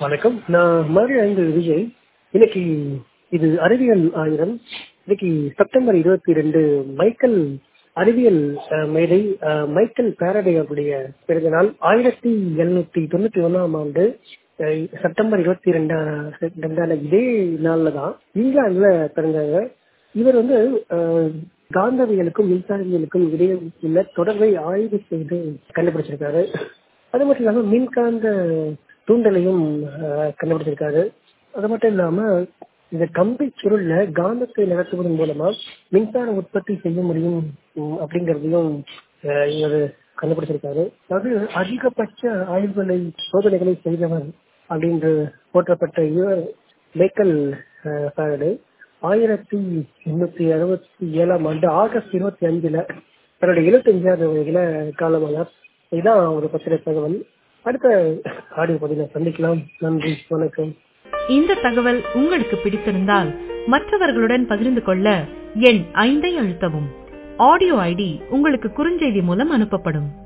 வணக்கம் நான் மதுரை ஐந்து விஜய் இன்னைக்கு இது அறிவியல் ஆயிரம் இன்னைக்கு செப்டம்பர் இருபத்தி ரெண்டு மைக்கேல் அறிவியல் அஹ், மேடை அஹ், மைக்கேல் பாரடே அவருடைய பிறந்த நாள் ஆயிரத்தி எழுநூத்தி தொண்ணூத்தி ஒன்னாம் ஆண்டு அஹ், செப்டம்பர் இருபத்தி ரெண்டாம் ரெண்டான இதே நாள்ல தான் இங்கிலாந்துல பிறந்தாங்க இவர் வந்து அஹ், காந்தவியலுக்கும் மின்சாரவியலுக்கும் இடையே உள்ள தொடர்பை ஆய்வு செய்து கண்டுபிடிச்சிருக்காரு அது மட்டும் இல்லாம மின்காந்த தூண்டலையும் அஹ், கண்டுபிடிச்சிருக்காரு அது மட்டும் இல்லாம இந்த கம்பி சுருள்ல காந்தத்தை நடத்துவதன் மூலமா மின்சார உற்பத்தி செய்ய முடியும் உம், அப்படிங்கறதையும் அஹ், இவர் கண்டுபிடிச்சிருக்காரு அது அதிகபட்ச ஆய்வுகளை சோதனைகளை செய்தவர் அப்படின்னு போற்றப்பட்ட இவர் மைக்கேல் அஹ், ஃபாரடே ஆயிரத்தி எண்ணூத்தி அறுபத்தி ஏழாம் ஆண்டு ஆகஸ்ட் இருபத்தி அஞ்சுல தன்னுடைய இருபத்தஞ்சாவது வயதுல காலமானார் இதுதான் ஒரு பத்திர தகவல் அடுத்த ஆடியோ பதில சந்திக்கலாம் நன்றி வணக்கம் இந்த தகவல் உங்களுக்கு பிடித்திருந்தால் மற்றவர்களுடன் பகிர்ந்து கொள்ள எண் ஐந்தை அழுத்தவும் ஆடியோ ஐடி உங்களுக்கு குறுஞ்செய்தி மூலம் அனுப்பப்படும்